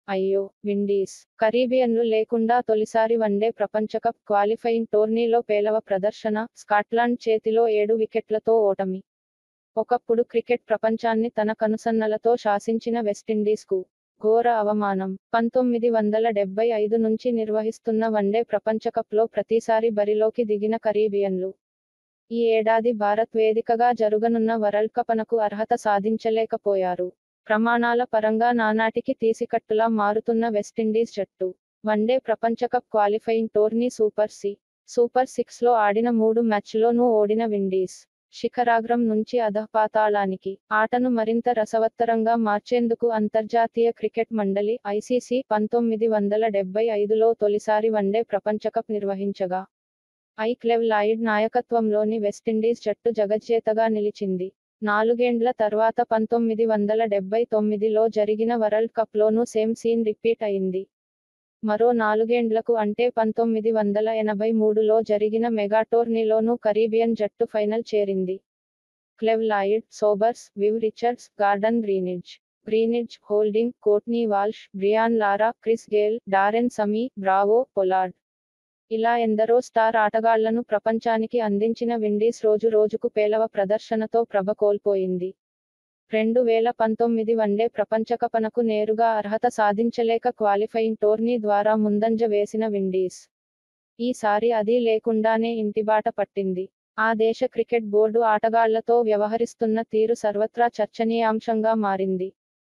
అయ్యో విండీస్ కరీబియన్లు లేకుండా తొలిసారి వన్డే ప్రపంచకప్ క్వాలిఫైయింగ్ టోర్నీలో పేలవ ప్రదర్శన స్కాట్లాండ్ చేతిలో ఏడు వికెట్లతో ఓటమి ఒకప్పుడు క్రికెట్ ప్రపంచాన్ని తన కనుసన్నలతో శాసించిన వెస్టిండీస్కు ఘోర అవమానం పంతొమ్మిది వందల డెబ్బై ఐదు నుంచి నిర్వహిస్తున్న వన్డే ప్రపంచకప్లో ప్రతిసారి బరిలోకి దిగిన కరీబియన్లు ఈ ఏడాది భారత్ వేదికగా జరుగనున్న వరల్డ్ కప్నకు అర్హత సాధించలేకపోయారు ప్రమాణాల పరంగా నానాటికి తీసికట్టులా మారుతున్న వెస్టిండీస్ జట్టు వన్డే ప్రపంచకప్ qualifying tourney super C super six లో ఆడిన మూడు మ్యాచ్లోనూ ఓడిన విండీస్ శిఖరాగ్రం నుంచి అధపాతాళానికి ఆటను మరింత రసవత్తరంగా మార్చేందుకు అంతర్జాతీయ క్రికెట్ మండలి ఐసీసీ పంతొమ్మిది వందల డెబ్బై ఐదులో తొలిసారి వన్డే ప్రపంచకప్ నిర్వహించగా ఐ క్లెవ్ లాయిడ్ నాయకత్వంలోని వెస్టిండీస్ జట్టు జగజ్జేతగా నిలిచింది నాలుగేండ్ల తర్వాత పంతొమ్మిది వందల డెబ్బై తొమ్మిదిలో జరిగిన వరల్డ్ కప్లోనూ సేమ్ సీన్ రిపీట్ అయింది మరో నాలుగేండ్లకు అంటే పంతొమ్మిది వందల ఎనభై మూడులో జరిగిన మెగా టోర్నీలోనూ కరీబియన్ జట్టు ఫైనల్ చేరింది Clive Lloyd Sobers Viv Richards Gordon Greenidge Greenidge Holding Courtney Walsh Brian Lara Chris Gayle Darren Sammy Bravo Pollard ఇలా ఎందరో స్టార్ ఆటగాళ్లను ప్రపంచానికి అందించిన విండీస్ రోజు రోజుకు పేలవ ప్రదర్శనతో ప్రభ కోల్పోయింది రెండు వేల పంతొమ్మిది వన్డే ప్రపంచకపనకు నేరుగా అర్హత సాధించలేక క్వాలిఫైయింగ్ టోర్నీ ద్వారా ముందంజ వేసిన విండీస్ ఈసారి అది లేకుండానే ఇంటిబాట పట్టింది ఆ దేశ క్రికెట్ బోర్డు ఆటగాళ్లతో వ్యవహరిస్తున్న తీరు సర్వత్రా చర్చనీయాంశంగా మారింది